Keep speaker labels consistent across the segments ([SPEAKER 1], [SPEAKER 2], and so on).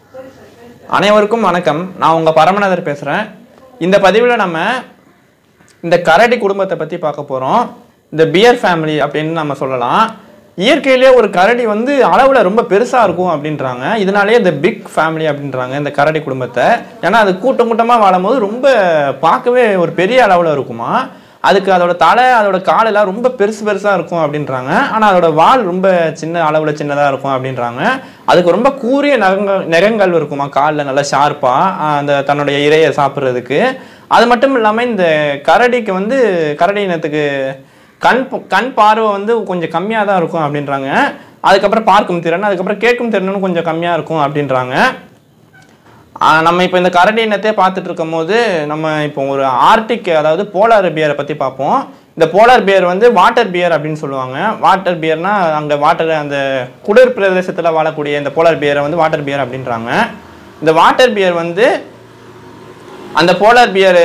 [SPEAKER 1] அனைவருக்கும் வணக்கம் நான் உங்கள் பரமநாதர் பேசுகிறேன் இந்த பதிவில் நம்ம இந்த கரடி குடும்பத்தை பற்றி பார்க்க போகிறோம் இந்த பியர் ஃபேமிலி அப்படின்னு நம்ம சொல்லலாம் இயற்கையிலேயே ஒரு கரடி வந்து அளவில் ரொம்ப பெருசாக இருக்கும் அப்படின்றாங்க இதனாலேயே இந்த பிக் ஃபேமிலி அப்படின்றாங்க இந்த கரடி குடும்பத்தை ஏன்னா அது கூட்டம் கூட்டமாக வாழும்போது ரொம்ப பார்க்கவே ஒரு பெரிய அளவில் இருக்குமா அதுக்கு அதோட தலை அதோட காலெல்லாம் ரொம்ப பெருசு பெருசாக இருக்கும் அப்படின்றாங்க ஆனால் அதோட வால் ரொம்ப சின்ன அளவில் சின்னதாக இருக்கும் அப்படின்றாங்க அதுக்கு ரொம்ப கூரிய நகங்கள் நகங்கள் இருக்குமா காலில் நல்லா ஷார்ப்பாக அந்த தன்னுடைய இரையை சாப்பிட்றதுக்கு அது மட்டும் இல்லாமல் இந்த கரடிக்கு வந்து கரடி இனத்துக்கு கண் ப- கண் பார்வை வந்து கொஞ்சம் கம்மியாக தான் இருக்கும் அப்படின்றாங்க அதுக்கப்புறம் பார்க்கும் திறன் அதுக்கப்புறம் கேட்கும் திறனும் கொஞ்சம் கம்மியாக இருக்கும் அப்படின்றாங்க ஆஹ் நம்ம இப்போ இந்த கரடி இனத்தையே பார்த்துட்டு இருக்கும்போது நம்ம இப்போ ஒரு ஆர்டிக் அதாவது போலார் பியரை பற்றி பார்ப்போம் இந்த போலார் பியர் வந்து வாட்டர் பியர் அப்படின்னு சொல்லுவாங்க வாட்டர் பியர்னா அங்கே வாட்டர் அந்த குளிர் பிரதேசத்தில் வாழக்கூடிய இந்த போலார் பியரை வந்து வாட்டர் பியர் அப்படின்றாங்க இந்த வாட்டர் பியர் வந்து அந்த போலார் பியர்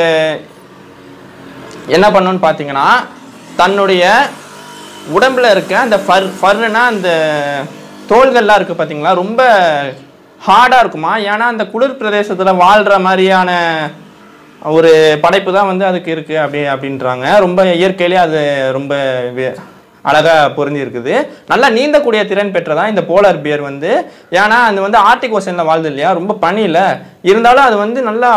[SPEAKER 1] என்ன பண்ணுன்னு பார்த்தீங்கன்னா தன்னுடைய உடம்புல இருக்க அந்த ஃபர் ஃபர்னா அந்த தோள்கள்லாம் இருக்குது பார்த்தீங்களா ரொம்ப ஹார்டாக இருக்குமா ஏன்னா அந்த குளிர் பிரதேசத்தில் வாழ்கிற மாதிரியான ஒரு படைப்பு தான் வந்து அதுக்கு இருக்குது அப்படி அப்படின்றாங்க ரொம்ப இயற்கையிலே அது ரொம்ப வே- அழகா பொருந்தி இருக்குது நல்லா நீந்தக்கூடிய திறன் பெற்றதான் இந்த போலார் பியர் வந்து ஏன்னா அது வந்து ஆர்டிக் ஓஷனில் வாழ்து இல்லையா ரொம்ப பனியில் இருந்தாலும் அது வந்து நல்லா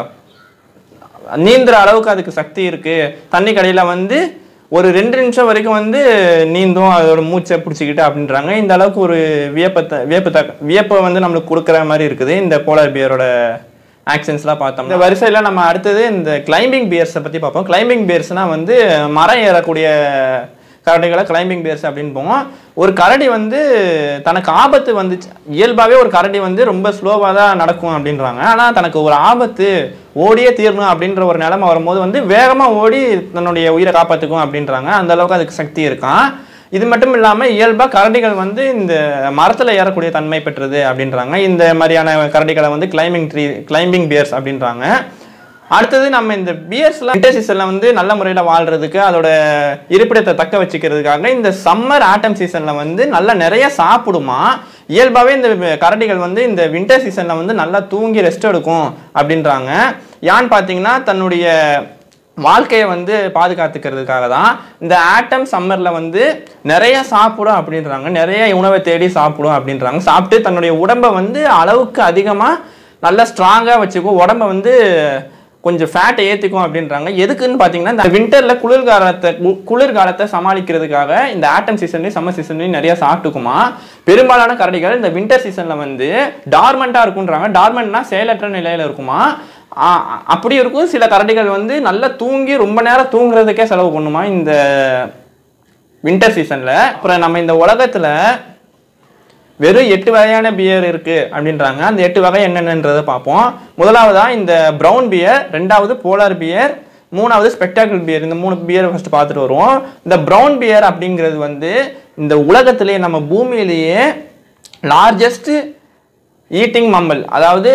[SPEAKER 1] நீந்துற அளவுக்கு அதுக்கு சக்தி இருக்கு தண்ணி கடையில் வந்து ஒரு ரெண்டு நிமிஷம் வரைக்கும் வந்து நீந்தும் அதோட மூச்சை பிடிச்சிக்கிட்டு அப்படின்றாங்க இந்த அளவுக்கு ஒரு வியப்பத்தை வியப்பு தக்க வியப்பை வந்து நம்மளுக்கு கொடுக்குற மாதிரி இருக்குது இந்த போலார் பியரோட ஆக்ஷன்ஸ்லாம் பார்த்தோம் இந்த வரிசையில் நம்ம அடுத்தது இந்த கிளைம்பிங் பியர்ஸை பற்றி பார்ப்போம் கிளைம்பிங் பியர்ஸ்னால் வந்து மரம் ஏறக்கூடிய கரடிகளை கிளைம்பிங் பியர்ஸ் அப்படின்னு போவோம் ஒரு கரடி வந்து தனக்கு ஆபத்து வந்துச்சு இயல்பாகவே ஒரு கரடி வந்து ரொம்ப ஸ்லோவாக தான் நடக்கும் அப்படின்றாங்க ஆனால் தனக்கு ஒரு ஆபத்து ஓடியே தீரணும் அப்படின்ற ஒரு நிலைமை வரும்போது வந்து வேகமாக ஓடி தன்னுடைய உயிரை காப்பாற்றிக்கும் அப்படின்றாங்க அந்த அளவுக்கு அதுக்கு சக்தி இருக்கான் இது மட்டும் இல்லாமல் இயல்பாக கரடிகள் வந்து இந்த மரத்தில் ஏறக்கூடிய தன்மை பெற்றது அப்படின்றாங்க இந்த மாதிரியான கரடிகளை வந்து கிளைம்பிங் ட்ரீ கிளைம்பிங் பியர்ஸ் அப்படின்றாங்க அடுத்தது நம்ம இந்த பியர்ஸ்லாம் வின்டர் சீசனில் வந்து நல்ல முறையில் வாழ்றதுக்கு அதோட இருப்பிடத்தை தக்க வச்சுக்கிறதுக்காக இந்த சம்மர் ஆட்டம் சீசனில் வந்து நல்லா நிறைய சாப்பிடுமா இயல்பாகவே இந்த கரடிகள் வந்து இந்த வின்டர் சீசனில் வந்து நல்லா தூங்கி ரெஸ்ட் எடுக்கும் அப்படின்றாங்க ஏன்னு பார்த்தீங்கன்னா தன்னுடைய வாழ்க்கையை வந்து பாதுகாத்துக்கிறதுக்காக தான் இந்த ஆட்டம் சம்மரில் வந்து நிறைய சாப்பிடும் அப்படின்றாங்க நிறைய உணவை தேடி சாப்பிடும் அப்படின்றாங்க சாப்பிட்டு தன்னுடைய உடம்பை வந்து அளவுக்கு அதிகமாக நல்லா ஸ்ட்ராங்காக வச்சுக்கும் உடம்ப வந்து கொஞ்சம் ஃபேட்டை ஏற்றிக்கும் அப்படின்றாங்க எதுக்குன்னு பார்த்தீங்கன்னா இந்த வின்டரில் குளிர்காலத்தை கு- குளிர்காலத்தை சமாளிக்கிறதுக்காக இந்த ஆட்டம் சீசன்லேயும் சம்மர் சீசன்லேயும் நிறைய சாப்பிட்டுக்குமா பெரும்பாலான கரடிகள் இந்த வின்டர் சீசனில் வந்து டார்மெண்ட்டாக இருக்குன்றாங்க டார்மெண்ட்னா செயலற்ற நிலையில் இருக்குமா ஆ, அப்படி இருக்கும் சில கரடிகள் வந்து நல்லா தூங்கி ரொம்ப நேரம் தூங்குறதுக்கே செலவு பண்ணுமா இந்த வின்டர் சீசனில் அப்புறம் நம்ம இந்த உலகத்தில் வெறும் எட்டு வகையான பியர் இருக்கு அப்படின்றாங்க அந்த எட்டு வகை என்னென்னன்றதை பார்ப்போம் முதலாவதா இந்த ப்ரௌன் பியர் ரெண்டாவது போலார் பியர் மூணாவது ஸ்பெக்டாக்கிள் பியர் இந்த மூணு பியர் ஃபர்ஸ்ட் பார்த்துட்டு வருவோம் இந்த ப்ரௌன் பியர் அப்படிங்கிறது வந்து இந்த உலகத்திலேயே நம்ம பூமியிலேயே லார்ஜஸ்ட் ஈட்டிங் மம்மல் அதாவது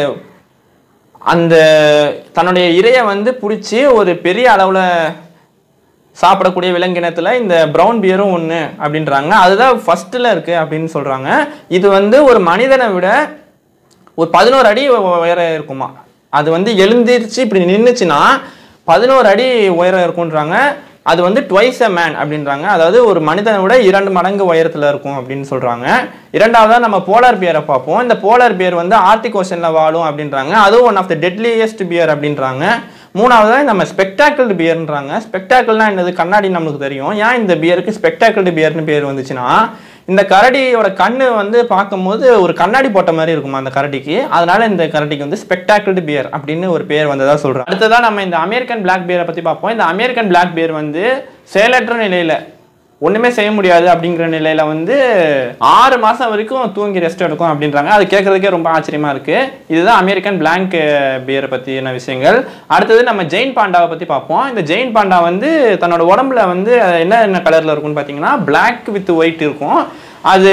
[SPEAKER 1] அந்த தன்னுடைய இரையை வந்து பிடிச்சி ஒரு பெரிய அளவில் சாப்பிடக்கூடிய விலங்கினத்தில் இந்த ப்ரௌன் பியரும் ஒன்று அப்படின்றாங்க அதுதான் ஃபஸ்ட்டில் இருக்குது அப்படின்னு சொல்கிறாங்க இது வந்து ஒரு மனிதனை விட ஒரு பதினோரு அடி உ- உயரம் இருக்குமா அது வந்து எழுந்திருச்சு இப்படி நின்றுச்சுன்னா பதினோரு அடி உயரம் இருக்குன்றாங்க அது வந்து ட்வைஸ் அ மேன் அப்படின்றாங்க அதாவது ஒரு மனிதனை விட இரண்டு மடங்கு உயரத்தில் இருக்கும் அப்படின்னு சொல்கிறாங்க இரண்டாவதா நம்ம போலார் பியரை பார்ப்போம் இந்த போலார் பியர் வந்து ஆர்டிக் ஓஷனில் வாழும் அப்படின்றாங்க அதுவும் one of the deadliest bear அப்படின்றாங்க மூணாவதா நம்ம ஸ்பெக்டாக்கிள்டு பியர்ன்றாங்க ஸ்பெக்டாக்கிள்னா என்னது கண்ணாடி நம்மளுக்கு தெரியும் ஏன் இந்த பியருக்கு ஸ்பெக்டாக்கிள்டு பியர்னு பேர் வந்துச்சுன்னா இந்த கரடியோட கண்ணு வந்து பார்க்கும்போது ஒரு கண்ணாடி போட்ட மாதிரி இருக்குமா அந்த கரடிக்கு அதனால இந்த கரடிக்கு வந்து ஸ்பெக்டாக்கிள்டு பியர் அப்படின்னு ஒரு பேர் வந்ததா சொல்றோம் அடுத்ததா நம்ம இந்த அமெரிக்கன் பிளாக் பியரை பத்தி பார்ப்போம் இந்த அமெரிக்கன் பிளாக் பியர் வந்து செயலற்ற நிலையில ஒண்ணுமே செய்ய முடியாது அப்படிங்கிற நிலையில வந்து ஆறு மாசம் வரைக்கும் தூங்கி ரெஸ்ட் எடுக்கும் அப்படின்றாங்க அது கேட்கறதுக்கே ரொம்ப ஆச்சரியமா இருக்கு இதுதான் அமெரிக்கன் பிளாங்க் பியரை பத்தின விஷயங்கள் அடுத்தது நம்ம ஜெயின் பாண்டாவை பத்தி பார்ப்போம் இந்த ஜெயின் பாண்டா வந்து தன்னோட உடம்புல வந்து என்ன என்ன கலர்ல இருக்கும்னு பார்த்தீங்கன்னா பிளாக் வித் ஒயிட் இருக்கும் அது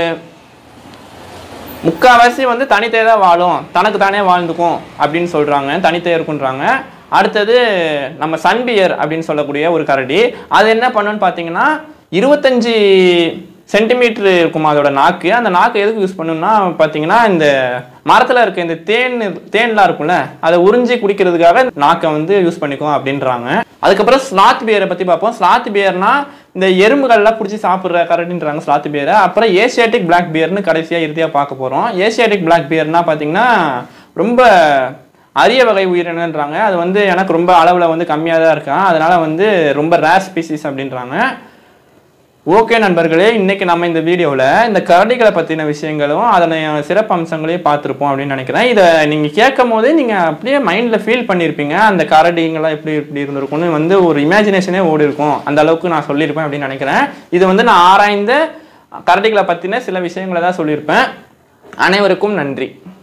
[SPEAKER 1] முக்கால்வாசி வந்து தனித்தே தான் வாழும் தனக்கு தானே வாழ்ந்துக்கும் அப்படின்னு சொல்றாங்க தனித்தே இருக்குன்றாங்க அடுத்தது நம்ம சன்பியர் அப்படின்னு சொல்லக்கூடிய ஒரு கரடி அது என்ன பண்ணுன்னு பார்த்தீங்கன்னா இருபத்தஞ்சி சென்டிமீட்டர் இருக்கும் அதோட நாக்கு அந்த நாக்கு எதுக்கு யூஸ் பண்ணணும்னா பார்த்தீங்கன்னா இந்த மரத்தில் இருக்க இந்த தேன் தேன்லாம் இருக்கும்ல அதை உறிஞ்சி குடிக்கிறதுக்காக நாக்கை வந்து யூஸ் பண்ணிக்கும் அப்படின்றாங்க அதுக்கப்புறம் ஸ்லாத் பியரை பற்றி பார்ப்போம் ஸ்லாத் பியர்னா இந்த எறும்புகள்லாம் பிடிச்சி சாப்பிட்ற கரடின்றாங்க ஸ்லாத் பியரை அப்புறம் ஏசியாட்டிக் பிளாக் பியர்னு கடைசியாக இறுதியாக பார்க்க போகிறோம் ஏசியாட்டிக் பிளாக் பியர்னா பார்த்தீங்கன்னா ரொம்ப அரிய வகை உயிரினன்றாங்க அது வந்து எனக்கு ரொம்ப அளவில் வந்து கம்மியாக தான் இருக்கான் அதனால வந்து ரொம்ப ரேர் ஸ்பீசிஸ் அப்படின்றாங்க ஓகே நண்பர்களே இன்னைக்கு நம்ம இந்த வீடியோவில் இந்த கரடிகளை பற்றின விஷயங்களும் அதனை சிறப்பு அம்சங்களையும் பார்த்துருப்போம் அப்படின்னு நினைக்கிறேன் இதை நீங்கள் கேட்கும் போதே நீங்கள் அப்படியே மைண்டில் ஃபீல் பண்ணியிருப்பீங்க அந்த கரடிங்கெல்லாம் எப்படி இப்படி இருந்திருக்கும்னு வந்து ஒரு இமேஜினேஷனே ஓடி இருக்கும் அந்த அளவுக்கு நான் சொல்லியிருப்பேன் அப்படின்னு நினைக்கிறேன் இது வந்து நான் ஆராய்ந்த கரடிகளை பற்றின சில விஷயங்களை தான் சொல்லியிருப்பேன் அனைவருக்கும் நன்றி